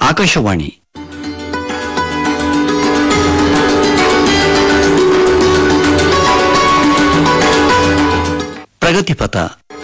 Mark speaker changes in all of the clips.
Speaker 1: ಆಕಾಶವಾಣಿ ಪ್ರಗತಿಪಥ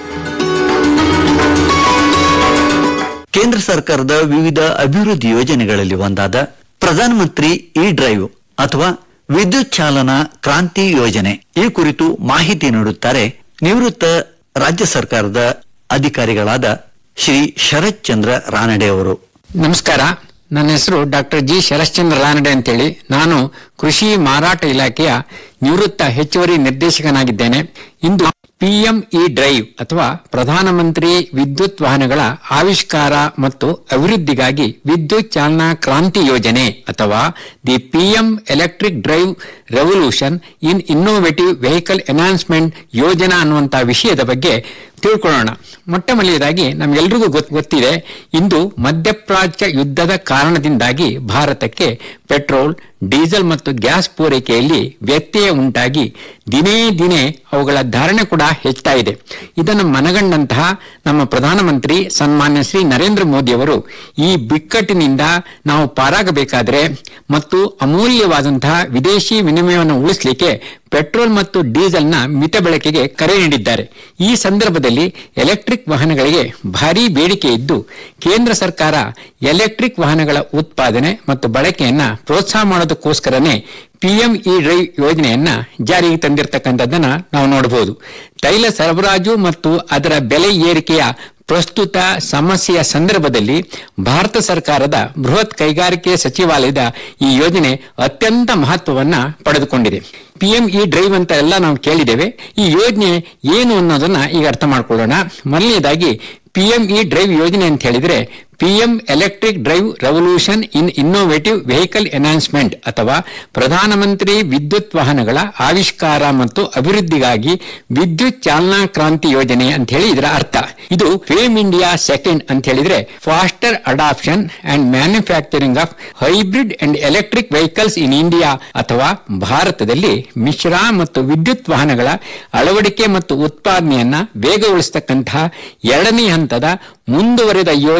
Speaker 1: ಕೇಂದ್ರ ಸರ್ಕಾರದ ವಿವಿಧ ಅಭಿವೃದ್ಧಿ ಯೋಜನೆಗಳಲ್ಲಿ ಒಂದಾದ ಪ್ರಧಾನಮಂತ್ರಿ ಇ ಡ್ರೈವ್ ಅಥವಾ ವಿದ್ಯುತ್ ಚಾಲನಾ ಕ್ರಾಂತಿ ಯೋಜನೆ ಈ ಕುರಿತು ಮಾಹಿತಿ ನೀಡುತ್ತಾರೆ ನಿವೃತ್ತ ರಾಜ್ಯ ಸರ್ಕಾರದ ಅಧಿಕಾರಿಗಳಾದ ಶ್ರೀ ಶರತ್ ಚಂದ್ರ ರಾನಡೆ ಅವರು
Speaker 2: ನಮಸ್ಕಾರ ನನ್ನ ಹೆಸರು ಡಾಕ್ಟರ್ ಜಿ ಶರಶ್ಚಂದ್ರ ರಾನಡೆ ಅಂತೇಳಿ ನಾನು ಕೃಷಿ ಮಾರಾಟ ಇಲಾಖೆಯ ನಿವೃತ್ತ ಹೆಚ್ಚುವರಿ ನಿರ್ದೇಶಕನಾಗಿದ್ದೇನೆ ಇಂದು ಪಿಎಂ ಇ ಡ್ರೈವ್ ಅಥವಾ ಪ್ರಧಾನಮಂತ್ರಿ ವಿದ್ಯುತ್ ವಾಹನಗಳ ಆವಿಷ್ಕಾರ ಮತ್ತು ಅಭಿವೃದ್ಧಿಗಾಗಿ ವಿದ್ಯುತ್ ಚಾಲನಾ ಕ್ರಾಂತಿ ಯೋಜನೆ ಅಥವಾ the PM electric drive revolution in innovative vehicle enhancement ಯೋಜನಾ ಅನ್ನುವಂತಹ ವಿಷಯದ ಬಗ್ಗೆ ತಿಳ್ಕೊಳ್ಳೋಣ ಮೊಟ್ಟ ಮೊದಲನೇದಾಗಿ ನಮ್ಗೆಲ್ರಿಗೂ ಗೊತ್- ಗೊತ್ತಿದೆ ಇಂದು ಮಧ್ಯಪ್ರಾಚ್ಯ ಯುದ್ಧದ ಕಾರಣದಿಂದಾಗಿ ಭಾರತಕ್ಕೆ ಪೆಟ್ರೋಲ್ ಡೀಸೆಲ್ ಮತ್ತು ಗ್ಯಾಸ್ ಪೂರೈಕೆಯಲ್ಲಿ ವ್ಯತ್ಯಯ ಉಂಟಾಗಿ ದಿನೇ ದಿನೇ ಅವುಗಳ ಧಾರಣೆ ಕೂಡ ಹೆಚ್ಚುತ್ತಾ ಇದೆ ಇದನ್ನು ಮನಗಂಡಂತಹ ನಮ್ಮ ಪ್ರಧಾನಮಂತ್ರಿ ಸನ್ಮಾನ್ಯ ಶ್ರೀ ನರೇಂದ್ರ ಮೋದಿ ಅವರು ಈ ಬಿಕ್ಕಟ್ಟಿನಿಂದ ನಾವು ಪಾರಾಗಬೇಕಾದ್ರೆ ಮತ್ತು ಅಮೂಲ್ಯವಾದಂತಹ ವಿದೇಶಿ ವಿನಿಮಯವನ್ನು ಉಳಿಸಲಿಕ್ಕೆ ಪೆಟ್ರೋಲ್ ಮತ್ತು ಡೀಸೆಲ್ನ ಮಿತ ಬಳಕೆಗೆ ಕರೆ ನೀಡಿದ್ದಾರೆ ಈ ಸಂದರ್ಭದಲ್ಲಿ ಎಲೆಕ್ಟ್ರಿಕ್ ವಾಹನಗಳಿಗೆ ಭಾರೀ ಬೇಡಿಕೆ ಇದ್ದು ಕೇಂದ್ರ ಸರ್ಕಾರ ಎಲೆಕ್ಟ್ರಿಕ್ ವಾಹನಗಳ ಉತ್ಪಾದನೆ ಮತ್ತು ಬಳಕೆಯನ್ನ ಪ್ರೋತ್ಸಾಹ ಮಾಡೋದಕ್ಕೋಸ್ಕರನೇ ಪಿಎಂ ಇ ಡ್ರೈವ್ ಯೋಜನೆಯನ್ನ ಜಾರಿಗೆ ತಂದಿರತಕ್ಕಂಥದ್ದನ್ನ ನಾವು ನೋಡಬಹುದು ತೈಲ ಸರಬರಾಜು ಮತ್ತು ಅದರ ಬೆಲೆ ಏರಿಕೆಯ ಪ್ರಸ್ತುತ ಸಮಸ್ಯೆಯ ಸಂದರ್ಭದಲ್ಲಿ ಭಾರತ ಸರ್ಕಾರದ ಬೃಹತ್ ಕೈಗಾರಿಕೆ ಸಚಿವಾಲಯದ ಈ ಯೋಜನೆ ಅತ್ಯಂತ ಮಹತ್ವವನ್ನ ಪಡೆದುಕೊಂಡಿದೆ ಪಿಎಂ ಇ ಡ್ರೈವ್ ಅಂತ ಎಲ್ಲ ನಾವು ಕೇಳಿದ್ದೇವೆ ಈ ಯೋಜನೆ ಏನು ಅನ್ನೋದನ್ನ ಈಗ ಅರ್ಥ ಮಾಡ್ಕೊಳ್ಳೋಣ ಮೊದಲನೇದಾಗಿ ಪಿಎಂ ಇ ಡ್ರೈವ್ ಯೋಜನೆ ಅಂತ ಹೇಳಿದ್ರೆ PM electric drive revolution in innovative vehicle enhancement ಅಥವಾ ಪ್ರಧಾನಮಂತ್ರಿ ವಿದ್ಯುತ್ ವಾಹನಗಳ ಆವಿಷ್ಕಾರ ಮತ್ತು ಅಭಿವೃದ್ಧಿಗಾಗಿ ವಿದ್ಯುತ್ ಚಾಲನಾ ಕ್ರಾಂತಿ ಯೋಜನೆ ಅಂತ ಹೇಳಿ ಇದರ ಅರ್ಥ ಇದು ಫೇಮ್ ಇಂಡಿಯಾ ಸೆಕೆಂಡ್ ಅಂತ ಹೇಳಿದ್ರೆ faster adoption and manufacturing of hybrid and electric vehicles in India ಅಥವಾ ಭಾರತದಲ್ಲಿ ಮಿಶ್ರ ಮತ್ತು ವಿದ್ಯುತ್ ವಾಹನಗಳ ಅಳವಡಿಕೆ ಮತ್ತು ಉತ್ಪಾದನೆಯನ್ನ ವೇಗಗೊಳಿಸತಕ್ಕಂತಹ ಎರಡನೇ ಹಂತದ ಮುಂದುವರೆದ ಯೋಜನೆ